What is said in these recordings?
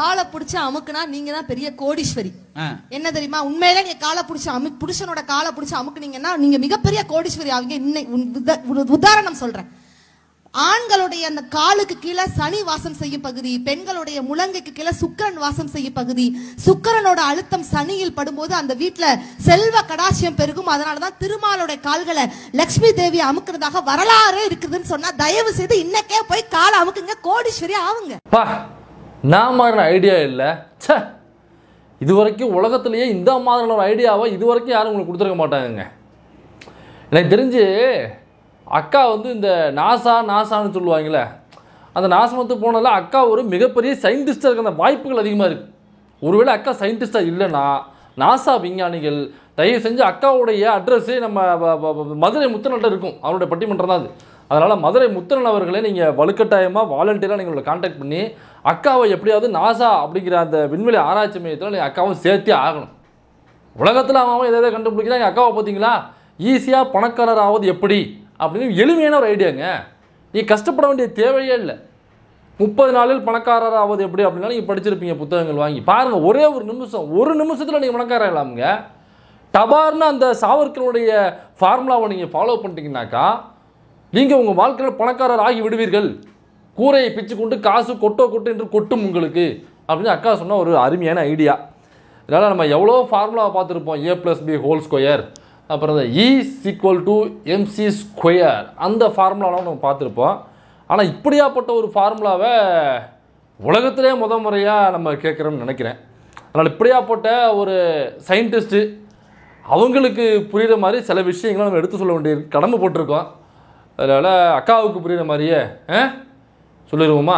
காலை புடிச்சு அமுக்குனா நீங்க தான் பெரிய கோடீஸ்வரி ஆ. என்ன தெரியுமா உண்மையில நீங்க காலை புடிச்சு அமு புருஷனோட காலை புடிச்சு அமுக்குனீங்கன்னா நீங்க மிகப்பெரிய கோடீஸ்வரி ஆவீங்க இன்னை உன் உத- ஒரு உதாரணம் சொல்றேன் ஆண்களுடைய அந்த காலுக்கு கீழே சனி வாசம் செய்யும் பகுதி பெண்களுடைய முழங்கைக்கு கீழே சுக்கிரன் வாசம் செய்யும் பகுதி சுக்கிரனோட அழுத்தம் சனியில் படும்போது அந்த வீட்ல செல்வ கடாட்சியம் பெருகும் அதனாலதான் திருமாலுடைய கால்களை லக்ஷ்மி தேவி அமுக்குறதாக வரலாறு இருக்குதுன்னு சொன்னா தயவு செய்து இன்னைக்கே போய் காலை அமுக்குங்க கோடீஸ்வரி ஆவுங்க பா நான் மாதிரின ஐடியா இல்லை ச்சே இது வரைக்கும் உலகத்திலேயே இந்த மாதிரியான ஒரு ஐடியாவை இது வரைக்கும் யாரும் உங்களுக்கு கொடுத்துருக்க மாட்டாங்கங்க எனக்கு தெரிஞ்சு அக்கா வந்து இந்த நாசா நாசான்னு சொல்லுவாங்களே அந்த நாசமத்து போனதில் அக்கா ஒரு மிகப்பெரிய சயின்டிஸ்டாக இருக்க அந்த வாய்ப்புகள் அதிகமாக இருக்குது ஒருவேளை அக்கா சயின்டிஸ்டாக இல்லைன்னா நாசா விஞ்ஞானிகள் தயவு செஞ்சு அக்காவுடைய அட்ரஸே நம்ம வ- வ- வ- மதுரை முத்தனல்ட்ட இருக்கும் அவருடைய பட்டிமன்றம் தான் அது அதனால் மதுரை முத்தனல் அவர்களே நீங்கள் வலுக்கட்டாயமாக வாலண்டியராக நீங்கள் காண்டாக்ட் பண்ணி அக்காவை எப்படியாவது நாசா அப்படிங்கிற அந்த விண்வெளி ஆராய்ச்சி மையத்தில் நீங்கள் அக்காவை சேர்த்தே ஆகணும் உலகத்தில் அவன் அவன் எதை எதை கண்டுபிடிக்கிறான் எங்கள் அக்காவை பார்த்தீங்களா ஈஸியாக பணக்காரர் ஆவது எப்படி அப்படின்னு எளிமையான ஒரு ஐடியாங்க நீ கஷ்டப்பட வேண்டிய தேவையே இல்லை முப்பது நாளில் பணக்காரர் ஆவது எப்படி அப்படின்னா நீங்கள் படிச்சிருப்பீங்க புத்தகங்கள் வாங்கி பாருங்கள் ஒரே ஒரு நிமிஷம் ஒரு நிமிஷத்தில் நீங்கள் பணக்காரர் ஆகலாமுங்க டபார்னு அந்த சாவர்கருடைய ஃபார்முலாவை நீங்கள் ஃபாலோ பண்ணிட்டீங்கன்னாக்கா நீங்கள் உங்கள் வாழ்க்கையில் பணக்காரர் ஆகி விடுவீர்கள் கூரையை பிச்சு கொண்டு காசு கொட்டோ கொட்டு என்று கொட்டும் உங்களுக்கு அப்படின்னு அக்கா சொன்ன ஒரு அருமையான ஐடியா இதனால் நம்ம எவ்வளோ ஃபார்முலாவை பார்த்துருப்போம் A plus B whole square அப்புறம் இந்த E equal to MC square அந்த ஃபார்முலாலாம் நம்ம பார்த்துருப்போம் ஆனால் இப்படியாப்பட்ட ஒரு ஃபார்முலாவை உலகத்திலே முத முறையாக நம்ம கேட்குறோம்னு நினைக்கிறேன் அதனால் இப்படியாப்பட்ட ஒரு சயின்டிஸ்ட்டு அவங்களுக்கு புரிகிற மாதிரி சில விஷயங்களை நம்ம எடுத்து சொல்ல வேண்டிய கடமை போட்டிருக்கோம் அதனால் அக்காவுக்கு புரிகிற மாதிரியே ஆ சொல்லிடுவோமா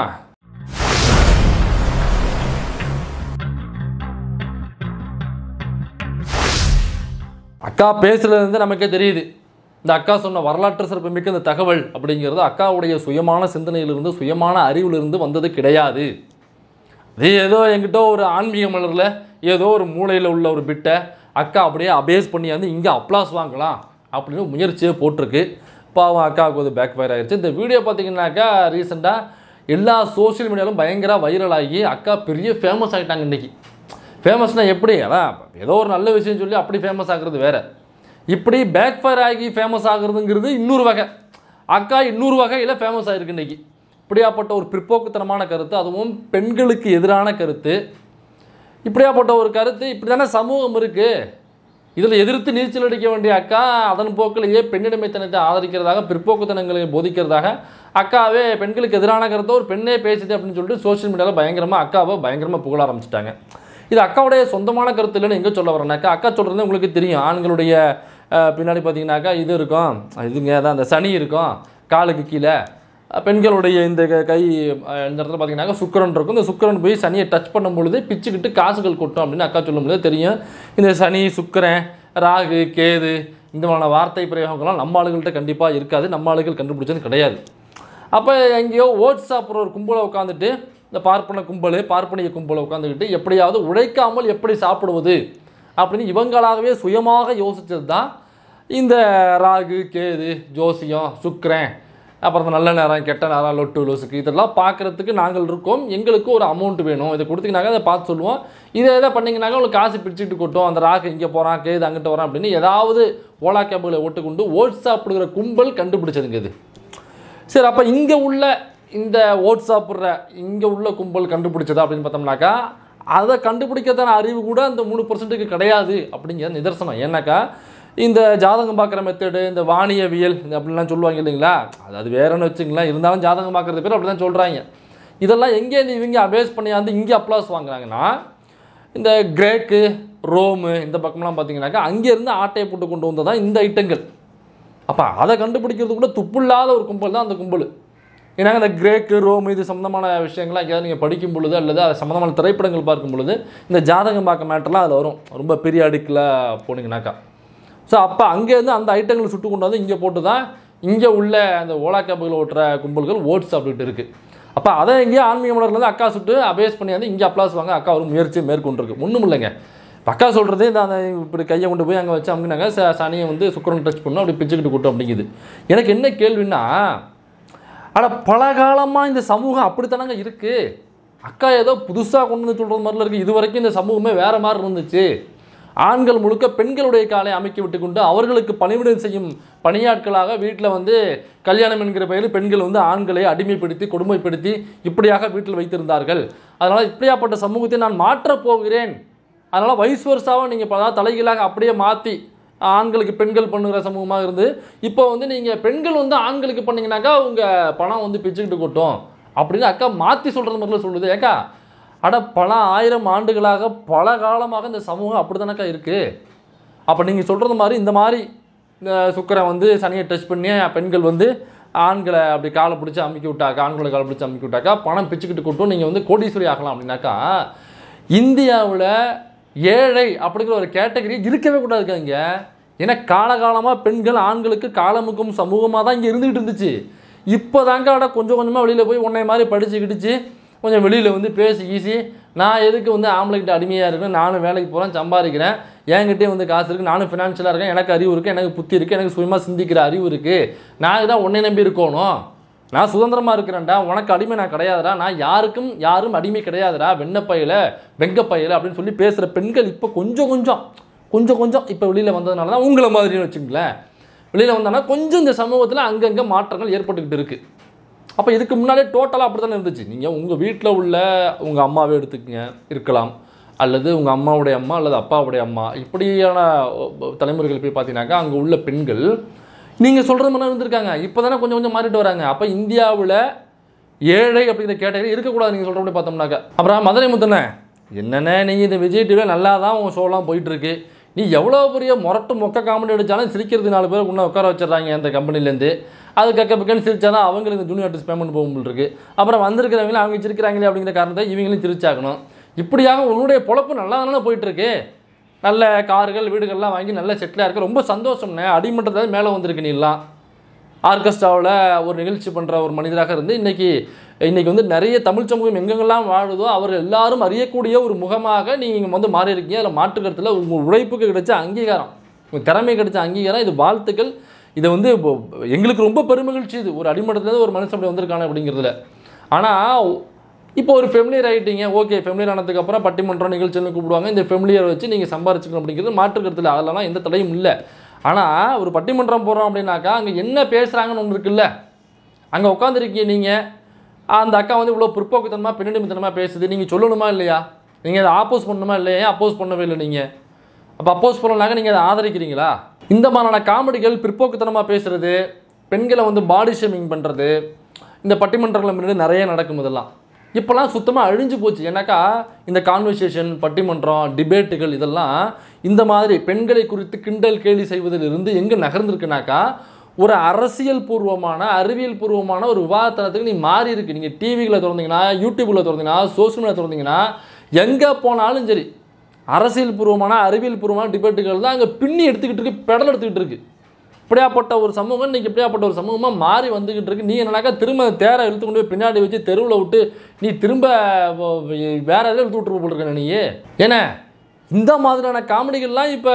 அக்கா பேசுறதுலேருந்து நமக்கே தெரியுது இந்த அக்கா சொன்ன வரலாற்று சிறப்புமிக்க இந்த தகவல் அப்படிங்கிறது அக்காவுடைய சுயமான சிந்தனையிலிருந்து சுயமான அறிவிலிருந்து வந்தது கிடையாது இது ஏதோ என்கிட்ட ஒரு ஆன்மீக மலரில் ஏதோ ஒரு மூலையில் உள்ள ஒரு பிட்டை அக்கா அப்படியே அபேஸ் பண்ணி வந்து இங்கே அப்ளாஸ் வாங்கலாம் அப்படின்னு முயற்சியே போட்டிருக்கு பாவம் அக்காவுக்கு வந்து பேக் ஃபயர் ஆயிடுச்சு இந்த வீடியோ பார்த்தீங்கன்னாக்கா ரீசெண்டாக எல்லா சோஷியல் மீடியாலும் பயங்கர வைரல் ஆகி அக்கா பெரிய ஃபேமஸ் ஆகிட்டாங்க இன்றைக்கி ஃபேமஸ்னால் எப்படி அதான் ஏதோ ஒரு நல்ல விஷயம் சொல்லி அப்படி ஃபேமஸ் ஆகுறது வேற இப்படி பேக் ஃபயர் ஆகி ஃபேமஸ் ஆகுறதுங்கிறது இன்னொரு வகை அக்கா இன்னொரு வகையில் ஃபேமஸ் ஆகிருக்கு இன்னைக்கு இப்படியாப்பட்ட ஒரு பிற்போக்குத்தனமான கருத்து அதுவும் பெண்களுக்கு எதிரான கருத்து இப்படியாப்பட்ட ஒரு கருத்து இப்படி தானே சமூகம் இருக்குது இதில் எதிர்த்து நீச்சல் அடிக்க வேண்டிய அக்கா அதன் போக்கிலேயே பெண்ணிடமைத்தனத்தை ஆதரிக்கிறதாக பிற்போக்குத்தனங்களை போதிக்கிறதாக அக்காவே பெண்களுக்கு எதிரான கருத்தை ஒரு பெண்ணே பேசுது அப்படின்னு சொல்லிட்டு சோஷியல் மீடியாவில் பயங்கரமாக அக்காவை பயங்கரமாக புகழ ஆரம்பிச்சிட்டாங்க இது அக்காவுடைய சொந்தமான கருத்து இல்லைன்னு எங்கே சொல்ல வரேனாக்கா அக்கா சொல்கிறது உங்களுக்கு தெரியும் ஆண்களுடைய அஹ், பின்னாடி பார்த்தீங்கன்னாக்கா இது இருக்கும் இதுங்க தான் அந்த சனி இருக்கும் காலுக்கு கீழே அஹ், பெண்களுடைய இந்த க- கை அஹ், இந்த இடத்துல பார்த்தீங்கன்னாக்கா சுக்கிரன் இருக்கும் இந்த சுக்கிரன் போய் சனியை டச் பண்ணும் பொழுது பிச்சுக்கிட்டு காசுகள் கொட்டும் அப்படின்னு அக்கா சொல்லும் பொழுது தெரியும் இந்த சனி சுக்கிரன் ராகு கேது இந்த மாதிரியான வார்த்தை பிரயோகங்கள்லாம் நம்ம ஆளுகள்கிட்ட கண்டிப்பாக இருக்காது நம்ம ஆளுகள் கண்டுபிடிச்சது கிடையாது அப்போ எங்கேயோ ஓட்ஸ் சாப்பிட்ற ஒரு கும்பலை உட்காந்துட்டு இந்த பார்ப்பன கும்பல் பார்ப்பனிய கும்பலை உட்காந்துக்கிட்டு எப்படியாவது உழைக்காமல் எப்படி சாப்பிடுவது அப்படின்னு இவங்களாகவே சுயமாக யோசிச்சது தான் இந்த ராகு கேது ஜோசியம் சுக்கிரன் அப்புறம் இந்த நல்ல நேரம் கெட்ட நேரம் லொட்டு லொசுக்கு இதெல்லாம் பார்க்குறதுக்கு நாங்கள் இருக்கோம் எங்களுக்கு ஒரு அமௌண்ட் வேணும் இதை கொடுத்தீங்கன்னாக்கா அதை பார்த்து சொல்லுவோம் இதை எதை பண்ணிங்கனாக்கா உங்களுக்கு காசு பிடிச்சிட்டு கொட்டும் அந்த ராகு இங்கே போகிறான் கேது அங்கிட்டு வரான் அப்படின்னு ஏதாவது ஓலா கேபுகளை ஓட்டுக்கொண்டு ஓட் சாப்பிடுகிற கும்பல் கண்டுபிடிச்சதுங்க இது சரி அப்போ இங்கே உள்ள இந்த ஓட் சாப்பிட்ற இங்கே உள்ள கும்பல் கண்டுபிடிச்சதா அப்படின்னு பார்த்தோம்னாக்கா அதை கண்டுபிடிக்கிறதான அறிவு கூட அந்த மூணு பர்சன்ட்டுக்கு கிடையாது அப்படிங்கிற நிதர்சனம் ஏன்னாக்கா இந்த ஜாதகம் பார்க்குற மெத்தடு இந்த வாணியவியல் இந்த அப்படின்லாம் சொல்லுவாங்க இல்லைங்களா அது அது வேறன்னு வச்சுங்களேன் இருந்தாலும் ஜாதகம் பார்க்குறது பேர் அப்படி தான் சொல்கிறாங்க இதெல்லாம் எங்கேருந்து இவங்க அபேஸ் பண்ணியாந்து இங்கே அப்ளாஸ் வாங்குறாங்கன்னா இந்த கிரேக்கு ரோமு இந்த பக்கம்லாம் பார்த்தீங்கன்னாக்கா அங்கேருந்து ஆட்டையை போட்டு கொண்டு வந்தது தான் இந்த ஐட்டங்கள் அப்போ அதை கண்டுபிடிக்கிறது கூட துப்புள்ளாத ஒரு கும்பல் தான் அந்த கும்பல் ஏன்னா இந்த கிரேக்கு ரோம் இது சம்மந்தமான விஷயங்கள்லாம் எங்கேயாவது நீங்கள் படிக்கும் பொழுது அல்லது அது சம்மந்தமான திரைப்படங்கள் பார்க்கும் பொழுது இந்த ஜாதகம் பார்க்க மேட்டர்லாம் அதில் வரும் ரொம்ப பெரிய அடுக்கில் போனீங்கன்னாக்கா ஸோ அப்போ அங்கேருந்து அந்த ஐட்டங்களை சுட்டு கொண்டு வந்து இங்கே போட்டு தான் இங்கே உள்ள அந்த ஓலா கேப்புகள் ஓட்டுற கும்பல்கள் ஓட்ஸ் சாப்பிட்டுட்டு இருக்குது அப்போ அதை எங்கேயோ ஆன்மீக மலர்லேருந்து அக்கா சுட்டு அபேஸ் பண்ணி வந்து இங்கே அப்ளாஸ் வாங்க அக்கா ஒரு முயற்சி மேற்கொண்டிருக்கு ஒன்றும் இல்லைங்க இப்ப அக்கா சொல்கிறது இந்த அந்த இப்படி கையை கொண்டு போய் அங்கே வச்சு அப்படின்னாங்க ச சனியை வந்து சுக்கரன் டச் பண்ணும் அப்படி பிச்சுக்கிட்டு கூட்டம் அப்படிங்குது எனக்கு என்ன கேள்வின்னா ஆனால் பல காலமாக இந்த சமூகம் அப்படித்தானங்க இருக்குது அக்கா ஏதோ புதுசாக கொண்டு வந்து சொல்கிறது மாதிரில இருக்குது இது வரைக்கும் இந்த சமூகமே வேறு மாதிரி இருந்துச்சு ஆண்கள் முழுக்க பெண்களுடைய காலை அமைக்கி விட்டு கொண்டு அவர்களுக்கு பணிவிடை செய்யும் பணியாட்களாக வீட்டில் வந்து கல்யாணம் என்கிற பெயரில் பெண்கள் வந்து ஆண்களை அடிமைப்படுத்தி கொடுமைப்படுத்தி இப்படியாக வீட்டில் வைத்திருந்தார்கள் அதனால் இப்படியாப்பட்ட சமூகத்தை நான் மாற்றப் போகிறேன் அதனால் வயசு வருஷாவை நீங்கள் பல தலைகீழாக அப்படியே மாற்றி ஆண்களுக்கு பெண்கள் பண்ணுகிற சமூகமாக இருந்து இப்போ வந்து நீங்கள் பெண்கள் வந்து ஆண்களுக்கு பண்ணீங்கன்னாக்கா உங்கள் பணம் வந்து பிச்சுக்கிட்டு கொட்டும் அப்படின்னு அக்கா மாற்றி சொல்கிறது மாதிரிலாம் சொல்லுது ஏக்கா அட பல ஆயிரம் ஆண்டுகளாக பல காலமாக இந்த சமூகம் அப்படி தானக்கா இருக்குது அப்போ நீங்கள் சொல்கிறது மாதிரி இந்த மாதிரி இந்த சுக்கரன் வந்து சனியை டச் பண்ணி பெண்கள் வந்து ஆண்களை அப்படி காலை பிடிச்சி அமுக்கி விட்டாக்கா ஆண்களை காலை பிடிச்சி அமுக்கி விட்டாக்கா பணம் பிச்சுக்கிட்டு கொட்டும் நீங்கள் வந்து கோடீஸ்வரி ஆகலாம் அப்படின்னாக்கா இந்தியாவில் ஏழை அப்படிங்கிற ஒரு கேட்டகரி இருக்கவே கூடாதுங்க இங்கே ஏன்னா காலகாலமாக பெண்கள் ஆண்களுக்கு காலமுக்கும் சமூகமாக தான் இங்கே இருந்துகிட்டு இருந்துச்சு இப்போ தாங்க அட கொஞ்சம் கொஞ்சமாக வெளியில் போய் உன்னை மாதிரி படித்து கிடிச்சு கொஞ்சம் வெளியில் வந்து பேசி கீசி நான் எதுக்கு வந்து ஆம்பளைக்கிட்ட அடிமையாக இருக்கேன் நானும் வேலைக்கு போகிறேன் சம்பாதிக்கிறேன் என்கிட்டயே வந்து காசு இருக்குது நானும் ஃபினான்ஷியலாக இருக்கேன் எனக்கு அறிவு இருக்குது எனக்கு புத்தி இருக்குது எனக்கு சுயமாக சிந்திக்கிற அறிவு இருக்குது நான் தான் உன்னை நம்பி இருக்கணும் நான் சுதந்திரமாக இருக்கிறேன்டா உனக்கு அடிமை நான் கிடையாதுடா நான் யாருக்கும் யாரும் அடிமை கிடையாதுடா வெண்ணப்பையில வெங்கப்பையில அப்படின்னு சொல்லி பேசுகிற பெண்கள் இப்போ கொஞ்சம் கொஞ்சம் கொஞ்சம் கொஞ்சம் இப்போ வெளியில் வந்ததுனால தான் உங்களை மாதிரின்னு வச்சுங்களேன் வெளியில் வந்தாங்கன்னா கொஞ்சம் இந்த சமூகத்தில் அங்கங்கே மாற்றங்கள் ஏற்பட்டுக்கிட்டு இருக்குது அப்போ இதுக்கு முன்னாடியே டோட்டலாக அப்படி தானே இருந்துச்சு நீங்கள் உங்கள் வீட்டில் உள்ள உங்கள் அம்மாவே எடுத்துக்கங்க இருக்கலாம் அல்லது உங்கள் அம்மாவுடைய அம்மா அல்லது அப்பாவுடைய அம்மா இப்படியான அஹ், தலைமுறைகள் போய் பார்த்தீங்கன்னாக்கா அங்கே உள்ள பெண்கள் நீங்கள் சொல்கிற மாதிரி இருந்திருக்காங்க இப்போ தானே கொஞ்சம் கொஞ்சம் மாறிட்டு வராங்க அப்போ இந்தியாவில் ஏழை அப்படிங்கிற கேட்டகரி இருக்கக்கூடாது நீங்கள் சொல்கிற மாதிரி பார்த்தோம்னாக்கா அப்புறம் மதுரை முத்தண்ணே என்னண்ணே நீங்கள் இந்த விஜய் டிவியில் நல்லா தான் உங்கள் ஷோலாம் போயிட்டுருக்கு நீ எவ்வளோ பெரிய முரட்டு மொக்க காமெடி அடித்தாலும் சிரிக்கிறது நாலு பேர் உன்னை உட்கார வச்சிடுறாங்க அந்த கம்பெனிலேருந்து அது கக்க பக்கன்னு சிரிச்சா தான் அவங்களுக்கு இந்த ஜூனியர் ஆர்டிஸ்ட் பேமெண்ட் போகும் இருக்கு அப்புறம் வந்திருக்கிறவங்களும் அவங்க சிரிக்கிறாங்களே அப்படிங்கிற காரணத்தை இவங்களும் சிரிச்சாகணும் இப்படியாக உன்னுடைய பொழப்பு நல்லா தானே போயிட்டுருக்கு நல்ல கார்கள் வீடுகள்லாம் வாங்கி நல்ல செட்டிலாக இருக்க ரொம்ப சந்தோஷம்ண்ணே அடிமட்டத்தில் மேலே வந்திருக்கு நீலாம் ஆர்கெஸ்ட்ராவில் ஒரு நிகழ்ச்சி பண்ணுற ஒரு மனிதராக இருந்து இன்னைக்கு இன்னைக்கு வந்து நிறைய தமிழ் சமூகம் எங்கெங்கெல்லாம் வாழுதோ அவர்கள் எல்லாரும் அறியக்கூடிய ஒரு முகமாக நீங்கள் வந்து மாறி இருக்கீங்க அதில் மாற்றுக்கிறதுல உங்கள் உழைப்புக்கு கிடைச்ச அங்கீகாரம் உங்கள் திறமை கிடைச்ச அங்கீகாரம் இது வாழ்த்துக்கள் இதை வந்து இப்போ எங்களுக்கு ரொம்ப பெருமகிழ்ச்சி இது ஒரு அடிமட்டத்துலேருந்து ஒரு மனுஷன் அப்படி வந்திருக்கானே அப்படிங்கிறதுல ஆனால் இப்போ ஒரு ஃபெமிலியர் ஆகிட்டீங்க ஓகே ஃபெமிலியர் ஆனதுக்கப்புறம் பட்டிமன்றம் நிகழ்ச்சின்னு கூப்பிடுவாங்க இந்த ஃபெமிலியரை வச்சு நீங்கள் சம்பாரிச்சுக்கணும் அப்படிங்கிறது மாற்றுக்கிறதுல அதெல்லாம் எந்த தடையும் இல்லை ஆனால் ஒரு பட்டிமன்றம் போகிறோம் அப்படின்னாக்கா அங்கே என்ன பேசுகிறாங்கன்னு ஒன்று இருக்குல்ல அங்கே உட்காந்துருக்கீங்க நீங்கள் அந்த அக்கா வந்து இவ்வளோ பிற்போக்குத்தனமாக பின்னணித்தனமாக பேசுது நீங்கள் சொல்லணுமா இல்லையா நீங்கள் அதை ஆப்போஸ் பண்ணணுமா இல்லையா ஏன் அப்போஸ் பண்ணவே இல்லை நீங்கள் அப்போ அப்போஸ் பண்ணலாங்க நீங்கள் அதை ஆதரிக்கிறீங்களா இந்த மாதிரியான காமெடிகள் பிற்போக்குத்தனமாக பேசுறது பெண்களை வந்து பாடி ஷேமிங் பண்ணுறது இந்த பட்டிமன்றங்கள் முன்னாடி நிறைய நடக்கும் இதெல்லாம் இப்போல்லாம் சுத்தமாக அழிஞ்சு போச்சு ஏன்னாக்கா இந்த கான்வர்சேஷன் பட்டிமன்றம் டிபேட்டுகள் இதெல்லாம் இந்த மாதிரி பெண்களை குறித்து கிண்டல் கேலி செய்வதிலிருந்து எங்கே நகர்ந்திருக்குனாக்கா ஒரு அரசியல் பூர்வமான அறிவியல் பூர்வமான ஒரு விவாதத்தனத்துக்கு நீ மாறி இருக்கு நீங்கள் டிவிகளை திறந்தீங்கன்னா யூடியூப்பில் திறந்தீங்கன்னா சோஷியல் மீடியா திறந்தீங்கன்னா எங்கே போனாலும் சரி அரசியல் பூர்வமான அறிவியல் பூர்வமான டிபேட்டுகள் தான் அங்கே பின்னி எடுத்துக்கிட்டு இருக்கு பெடல் எடுத்துக்கிட்டு இருக்கு இப்படியாப்பட்ட ஒரு சமூகம் இன்னைக்கு இப்படியாப்பட்ட ஒரு சமூகமாக மாறி வந்துக்கிட்டு இருக்கு நீ என்னன்னாக்கா திரும்ப தேரை இழுத்து கொண்டு போய் பின்னாடி வச்சு தெருவில் விட்டு நீ திரும்ப வ- வ- வேற எதாவது இழுத்து விட்டுரு போட்டிருக்க நீ ஏன்னா இந்த மாதிரியான காமெடிகள்லாம் இப்போ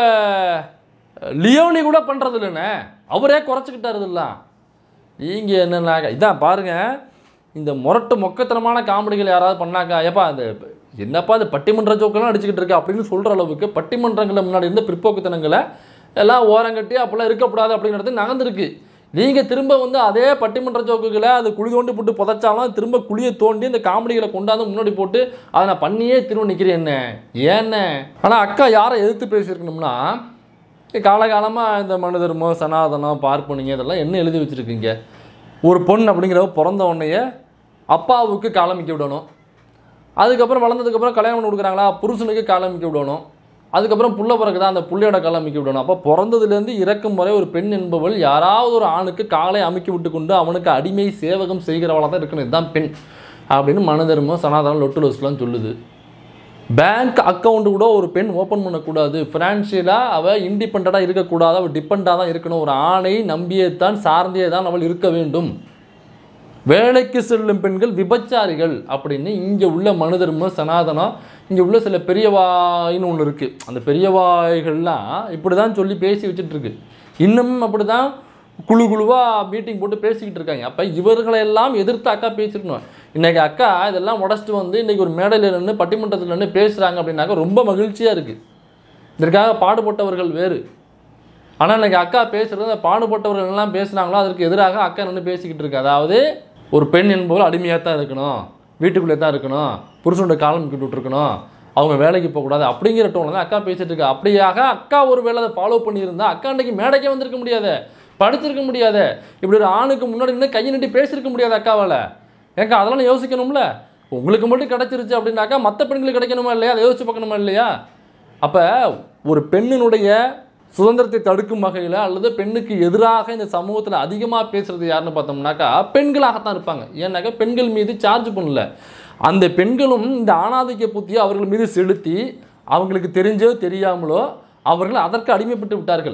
லியோனி கூட பண்ணுறது இல்லைண்ணே அவரே குறைச்சிக்கிட்டாரு இதெல்லாம் நீங்கள் என்னன்னாக்கா இதான் பாருங்க இந்த முரட்டு மொக்கத்தனமான காமெடிகள் யாராவது பண்ணாக்கா ஏப்பா இந்த என்னப்பா இந்த பட்டிமன்ற ஜோக்கெல்லாம் அடிச்சுக்கிட்டு இருக்கு அப்படின்னு சொல்கிற அளவுக்கு பட்டிமன்றங்களில் முன்னாடி இருந்த பிற்போக்குத்தனங்களை எல்லாம் ஓரங்கட்டி அப்படிலாம் இருக்கக்கூடாது அப்படிங்கிறது நகர்ந்துருக்கு நீங்கள் திரும்ப வந்து அதே பட்டிமன்ற ஜோக்குகளை அது குழி தோண்டி போட்டு புதைச்சாலும் திரும்ப குழியை தோண்டி இந்த காமெடிகளை கொண்டாந்து முன்னாடி போட்டு அதை நான் பண்ணியே திரும்ப நிற்கிறேன் என்ன ஏன்னு ஆனால் அக்கா யாரை எதிர்த்து பேசியிருக்கணும்னா காலகாலமாக இந்த மனு தர்மம் சனாதனம் பார்ப்பனிங்க இதெல்லாம் என்ன எழுதி வச்சுருக்கீங்க ஒரு பொண்ணு அப்படிங்கிறவ பிறந்த உடனேயே அப்பாவுக்கு காலமிக்க விடணும் அதுக்கப்புறம் வளர்ந்ததுக்கப்புறம் கல்யாணம் பண்ணி கொடுக்குறாங்களா புருஷனுக்கு காலமிக்க விடணும் அதுக்கப்புறம் புள்ள பிறகுதான் அந்த புள்ளையோட காலமிக்க விடணும் அப்போ பிறந்ததுலேருந்து இறக்கும் வரை ஒரு பெண் என்பவள் யாராவது ஒரு ஆணுக்கு காலை அமுக்கி விட்டு கொண்டு அவனுக்கு அடிமை சேவகம் செய்கிறவளாக தான் இருக்கணும் இதுதான் பெண் அப்படின்னு மனு தர்மம் சனாதனம் லொட்டு லொஸ்லாம் சொல்லுது பேங்க் அக்கௌண்ட் கூட ஒரு பெண் ஓப்பன் பண்ணக்கூடாது ஃபினான்ஷியலாக அவள் இண்டிபெண்ட்டாக இருக்கக்கூடாது அவள் டிபெண்டாக தான் இருக்கணும் ஒரு ஆணை நம்பியே தான் சார்ந்தே தான் அவள் இருக்க வேண்டும் வேலைக்கு செல்லும் பெண்கள் விபச்சாரிகள் அப்படின்னு இங்கே உள்ள மனு தர்மம் சனாதனம் இங்கே உள்ள சில பெரியவாயின்னு ஒன்று இருக்குது அந்த பெரியவாய்கள்லாம் இப்படி தான் சொல்லி பேசி வச்சுட்டு இருக்கு இன்னமும் அப்படி தான் குழு குழுவாக மீட்டிங் போட்டு பேசிக்கிட்டு இருக்காங்க அப்போ இவர்களையெல்லாம் எதிர்த்து அக்கா பேசியிருக்கணும் இன்னைக்கு அக்கா இதெல்லாம் உடச்சிட்டு வந்து இன்னைக்கு ஒரு மேடையில் நின்று பட்டிமன்றத்தில் நின்று பேசுகிறாங்க அப்படின்னாக்கா ரொம்ப மகிழ்ச்சியாக இருக்குது இதற்காக பாடுபட்டவர்கள் வேறு ஆனால் இன்னைக்கு அக்கா பேசுகிறது அந்த பாடுபட்டவர்கள் எல்லாம் பேசுனாங்களோ அதற்கு எதிராக அக்கா நின்று பேசிக்கிட்டு இருக்கு அதாவது ஒரு பெண் என்பவர் அடிமையாக தான் இருக்கணும் வீட்டுக்குள்ளே தான் இருக்கணும் புருஷனோட காலம் கிட்டு இருக்கணும் அவங்க வேலைக்கு போகக்கூடாது அப்படிங்கிற டோனில் தான் அக்கா பேசிட்டு இருக்கா அப்படியாக அக்கா ஒரு வேளை அதை ஃபாலோ பண்ணியிருந்தா அக்கா அன்னைக்கு மேடைக்கே வந்திருக்க முடியாதே படிச்சிருக்க முடியாதே இப்படி ஒரு ஆணுக்கு முன்னாடி நின்று கையை நீட்டி பேசியிருக்க முடியாது அக்காவால் ஏக்கா அதெல்லாம் யோசிக்கணும்ல உங்களுக்கு மட்டும் கிடைச்சிருச்சு அப்படின்னாக்கா மற்ற பெண்களுக்கு கிடைக்கணுமா இல்லையா அதை யோசிச்சு பார்க்கணுமா இல்லையா அப்போ ஒரு பெண்ணினுடைய சுதந்திரத்தை தடுக்கும் வகையில் அல்லது பெண்ணுக்கு எதிராக இந்த சமூகத்தில் அதிகமாக பேசுறது யாருன்னு பார்த்தோம்னாக்கா பெண்களாகத்தான் இருப்பாங்க ஏன்னாக்கா பெண்கள் மீது சார்ஜ் பண்ணல அந்த பெண்களும் இந்த ஆணாதிக்க புத்தியை அவர்கள் மீது செலுத்தி அவங்களுக்கு தெரிஞ்சோ தெரியாமலோ அவர்கள் அதற்கு அடிமைப்பட்டு விட்டார்கள்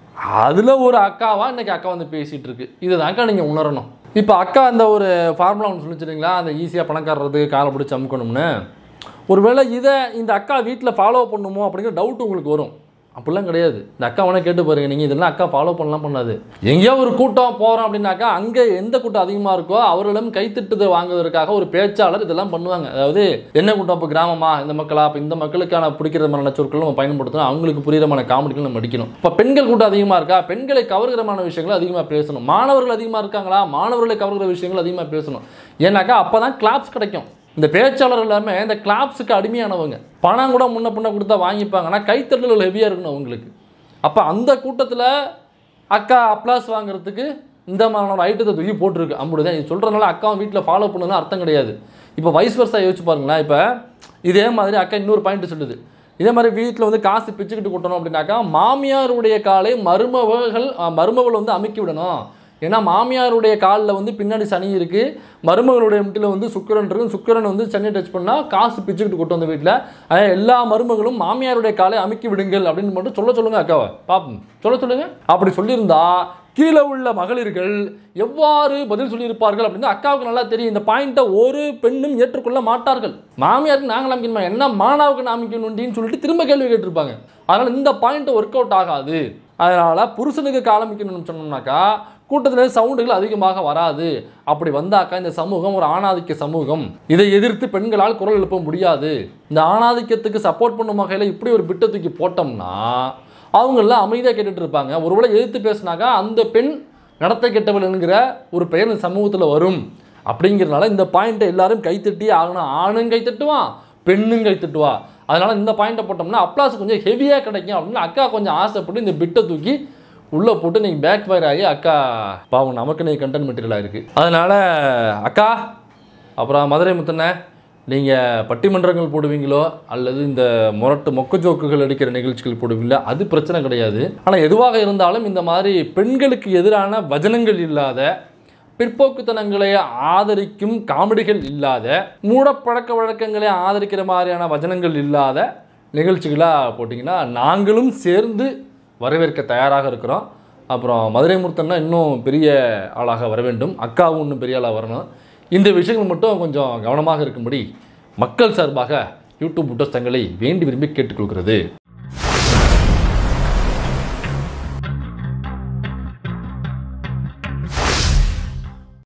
அதில் ஒரு அக்காவா இன்னைக்கு அக்கா வந்து பேசிகிட்டு இருக்கு இதுதான்க்கா நீங்கள் உணரணும் இப்போ அக்கா அந்த ஒரு ஃபார்முலா ஒன்று சொல்லிச்சிருங்களா அந்த ஈஸியாக பணக்காரறது காலை பிடிச்சி அமுக்கணும்னு ஒருவேளை இதை இந்த அக்கா வீட்டில் ஃபாலோ பண்ணுமோ அப்படிங்கிற டவுட் உங்களுக்கு வரும் அப்படிலாம் கிடையாது இந்த அக்கா வேணா கேட்டு பாருங்க நீங்கள் இதெல்லாம் அக்கா ஃபாலோ பண்ணலாம் பண்ணாது எங்கேயோ ஒரு கூட்டம் போகிறோம் அப்படின்னாக்கா அங்கே எந்த கூட்டம் அதிகமாக இருக்கோ அவர்களிடம் கைத்திட்டத்தை வாங்குவதற்காக ஒரு பேச்சாளர் இதெல்லாம் பண்ணுவாங்க அதாவது என்ன கூட்டம் இப்போ கிராமமா இந்த மக்களா இப்போ இந்த மக்களுக்கான பிடிக்கிற மாதிரி சொற்கள் நம்ம பயன்படுத்தணும் அவங்களுக்கு புரியுறமான காமெடிகள் நம்ம அடிக்கணும் இப்போ பெண்கள் கூட்டம் அதிகமாக இருக்கா பெண்களை கவர்கிறமான விஷயங்கள் அதிகமாக பேசணும் மாணவர்கள் அதிகமாக இருக்காங்களா மாணவர்களை கவர்கிற விஷயங்கள் அதிகமாக பேசணும் ஏன்னாக்கா அப்போ தான் கிளாப்ஸ் கிடைக்கும் இந்த பேச்சாளர் எல்லாமே இந்த கிளாப்ஸுக்கு அடிமையானவங்க பணம் கூட முன்ன பின்ன கொடுத்தா வாங்கிப்பாங்க ஆனால் கைத்தட்டல் ஹெவியாக இருக்கணும் அவங்களுக்கு அப்போ அந்த கூட்டத்தில் அக்கா அப்ளாஸ் வாங்குறதுக்கு இந்த மாதிரியான ஐட்டத்தை தூக்கி போட்டிருக்கு அப்படிதான் இது சொல்கிறதுனால அக்காவும் வீட்டில் ஃபாலோ பண்ணலாம் அர்த்தம் கிடையாது இப்போ வயசு வருஷம் யோசிச்சு பாருங்களேன் இப்போ இதே மாதிரி அக்கா இன்னொரு பாயிண்ட் சொல்லுது இதே மாதிரி வீட்டில் வந்து காசு பிச்சுக்கிட்டு கொட்டணும் அப்படின்னாக்கா மாமியாருடைய காலை மருமவர்கள் அஹ், மருமகள் வந்து அமுக்கி விடணும் ஏன்னா மாமியாருடைய காலில் வந்து பின்னாடி சனி இருக்குது மருமகளுடைய முட்டில் வந்து சுக்கிரன் இருக்கு சுக்கிரன் வந்து சனியை டச் பண்ணால் காசு பிச்சுக்கிட்டு கொண்டு வந்த வீட்டில் அஹ், எல்லா மருமகளும் மாமியாருடைய காலை அமுக்கி விடுங்கள் அப்படின்னு மட்டும் சொல்ல சொல்லுங்க அக்காவை பாப்போம் சொல்ல சொல்லுங்க அப்படி சொல்லியிருந்தா கீழே உள்ள மகளிர்கள் எவ்வாறு பதில் சொல்லியிருப்பார்கள் அப்படின்னு அக்காவுக்கு நல்லா தெரியும் இந்த பாயிண்ட்டை ஒரு பெண்ணும் ஏற்றுக்கொள்ள மாட்டார்கள் மாமியாருக்கு நாங்கள் அமைக்கணுமா என்ன மானாவுக்கு நாமிக்கணும்னு சொல்லிட்டு திரும்ப கேள்வி கேட்டிருப்பாங்க அதனால் இந்த பாயிண்ட் ஒர்க் அவுட் ஆகாது அதனால் புருஷனுக்கு காலமிக்கணும்னு சொன்னோம்னாக்கா கூட்டத்தில் சவுண்டுகள் அதிகமாக வராது அப்படி வந்தாக்கா இந்த சமூகம் ஒரு ஆணாதிக்க சமூகம் இதை எதிர்த்து பெண்களால் குரல் எழுப்ப முடியாது இந்த ஆணாதிக்கத்துக்கு சப்போர்ட் பண்ணும் வகையில் இப்படி ஒரு பிட்டை தூக்கி போட்டோம்னா அவங்கெல்லாம் அமைதியாக கேட்டுட்டு இருப்பாங்க ஒருவேளை எதிர்த்து பேசினாக்கா அந்த பெண் நடத்தை கெட்டவள் என்கிற ஒரு பெயர் இந்த சமூகத்தில் வரும் அப்படிங்கிறனால இந்த பாயிண்ட்டை எல்லாரும் கைத்தட்டி ஆகணும் ஆணும் கைத்தட்டுவான் பெண்ணும் கைத்தட்டுவா அதனால இந்த பாயிண்ட்டை போட்டோம்னா அப்ளாஸ் கொஞ்சம் ஹெவியாக கிடைக்கும் அப்படின்னு அக்கா கொஞ்சம் ஆசைப்பட்டு இந்த பிட்டை தூக்கி உள்ளே போட்டு நீங்கள் பேக் ஃபயர் ஆகி அக்கா பாவம் நமக்கு நீ கண்டென்ட் மெட்டீரியலாக இருக்குது அதனால் அக்கா அப்புறம் மதுரை முத்தண்ணே நீங்கள் பட்டிமன்றங்கள் போடுவீங்களோ அல்லது இந்த முரட்டு மொக்க ஜோக்குகள் அடிக்கிற நிகழ்ச்சிகள் போடுவீங்களோ அது பிரச்சனை கிடையாது ஆனால் எதுவாக இருந்தாலும் இந்த மாதிரி பெண்களுக்கு எதிரான வசனங்கள் இல்லாத பிற்போக்குத்தனங்களை ஆதரிக்கும் காமெடிகள் இல்லாத மூடப்பழக்க வழக்கங்களை ஆதரிக்கிற மாதிரியான வசனங்கள் இல்லாத நிகழ்ச்சிகளாக போட்டிங்கன்னா நாங்களும் சேர்ந்து வரவேற்க தயாராக இருக்கிறோம் அப்புறம் மதுரை மூர்த்தன்னா இன்னும் பெரிய ஆளாக வர வேண்டும் அக்காவும் இன்னும் பெரிய ஆளாக வரணும் இந்த விஷயங்கள் மட்டும் கொஞ்சம் கவனமாக இருக்கும்படி மக்கள் சார்பாக யூடியூப் புட்டஸ்தங்களை வேண்டி விரும்பி கேட்டுக்கொள்கிறது